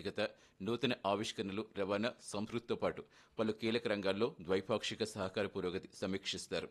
సాంకేతికత నూతన ఆవిష్కరణలు రవాణా సంస్కృతితో పాటు పలు కీలక రంగాల్లో ద్వైపాక్షిక సహకార పురోగతి సమీక్షిస్తారు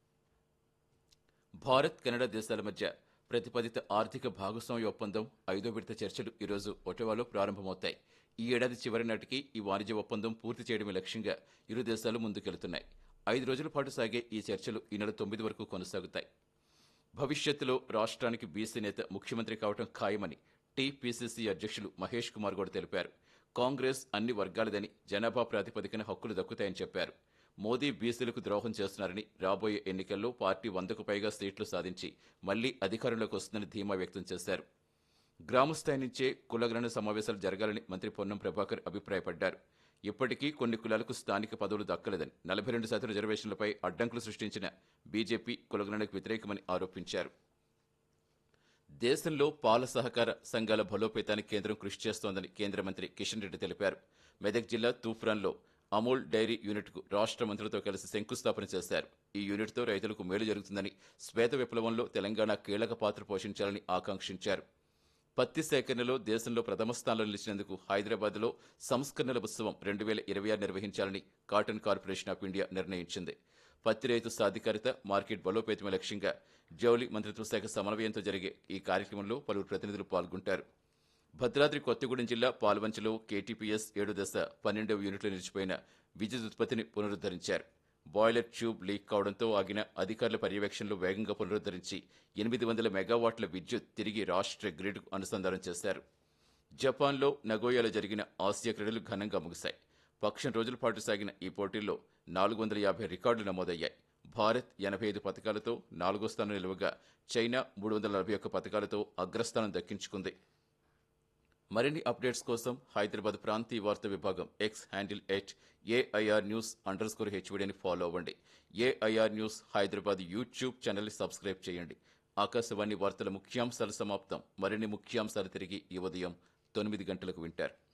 భారత్ కెనడా దేశాల మధ్య ప్రతిపాదిత ఆర్థిక భాగస్వామ్య ఒప్పందం ఐదో విడత చర్చలు ఈరోజు ఒటవాలో ప్రారంభమవుతాయి ఈ ఏడాది చివరి నాటికి ఈ వాణిజ్య ఒప్పందం పూర్తి చేయడమే లక్ష్యంగా ఇరు దేశాలు ముందుకెళ్తున్నాయి ఐదు రోజుల పాటు సాగే ఈ చర్చలు ఈ నెల తొమ్మిది వరకు కొనసాగుతాయి భవిష్యత్తులో రాష్ట్రానికి బీసీ నేత ముఖ్యమంత్రి కావడం ఖాయమని టీపీసీసీ అధ్యక్షులు మహేష్ కుమార్ గౌడ్ తెలిపారు కాంగ్రెస్ అన్ని వర్గాలదని జనాభా ప్రాతిపదికన హక్కులు దక్కుతాయని చెప్పారు మోదీ బీసీలకు ద్రోహం చేస్తున్నారని రాబోయే ఎన్నికల్లో పార్టీ వందకు పైగా సీట్లు సాధించి మళ్లీ అధికారంలోకి వస్తుందని ధీమా వ్యక్తం చేశారు గ్రామస్థాయి నుంచే కులగణన సమావేశాలు జరగాలని మంత్రి పొన్నం ప్రభాకర్ అభిప్రాయపడ్డారు ఇప్పటికీ కొన్ని కులాలకు స్థానిక పదవులు దక్కలేదని నలభై రెండు శాతం రిజర్వేషన్లపై అడ్డంకులు సృష్టించిన బీజేపీ కులగణనకు వ్యతిరేకమని ఆరోపించారు దేశంలో పాల సహకార సంఘాల బలోపేతానికి కేంద్రం కృషి చేస్తోందని కేంద్ర మంత్రి కిషన్ రెడ్డి తెలిపారు మెదక్ జిల్లా తూఫ్రాన్లో అమూల్ డైరీ యూనిట్కు రాష్ట్ర మంత్రులతో కలిసి శంకుస్థాపన చేశారు ఈ యూనిట్తో రైతులకు మేలు జరుగుతుందని శ్వేత విప్లవంలో తెలంగాణ కీలక పాత్ర పోషించాలని ఆకాంక్షించారు పత్తి సేకరణలో దేశంలో ప్రథమ స్థానంలో నిలిచినందుకు హైదరాబాద్లో సంస్కరణల ఉత్సవం రెండు వేల ఇరవై ఆరు నిర్వహించాలని కాటన్ కార్పొరేషన్ ఆఫ్ ఇండియా నిర్ణయించింది పత్తి రైతు సాధికారిత మార్కెట్ బలోపేతమే లక్ష్యంగా జౌళి మంత్రిత్వ శాఖ సమన్వయంతో జరిగే ఈ కార్యక్రమంలో పలువురు ప్రతినిధులు పాల్గొంటారు భద్రాద్రి కొత్తగూడెం జిల్లా పాల్వంచలో కేటీపీఎస్ ఏడు దశ పన్నెండవ యూనిట్లో నిలిచిపోయిన విద్యుత్ ఉత్పత్తిని పునరుద్ధరించారు బాయిలర్ ట్యూబ్ లీక్ కావడంతో ఆగిన అధికారుల పర్యవేక్షణలో వేగంగా పునరుద్ధరించి ఎనిమిది వందల మెగావాట్ల విద్యుత్ తిరిగి రాష్ట్ర గ్రిడ్కు అనుసంధానం చేశారు జపాన్లో నగోయాలో జరిగిన ఆసియా క్రీడలు ఘనంగా ముగిశాయి పక్షం రోజుల పాటు సాగిన ఈ పోటీల్లో నాలుగు వందల యాభై రికార్డులు నమోదయ్యాయి భారత్ ఎనభై ఐదు పథకాలతో నాలుగో స్థానం నిలువగా చైనా మూడు వందల నలభై ఒక్క పథకాలతో అగ్రస్థానం దక్కించుకుంది మరిన్ని అప్డేట్స్ కోసం హైదరాబాద్ ప్రాంతీయ వార్తా విభాగం X handle at AIR news under score హెచ్వీడీని ఫాలో అవ్వండి ఏఐఆర్ న్యూస్ హైదరాబాద్ యూట్యూబ్ ఛానల్ని సబ్స్క్రైబ్ చేయండి ఆకాశవాణి వార్తల ముఖ్యాంశాలు సమాప్తం మరిన్ని ముఖ్యాంశాలు తిరిగి ఈ ఉదయం తొమ్మిది గంటలకు వింటారు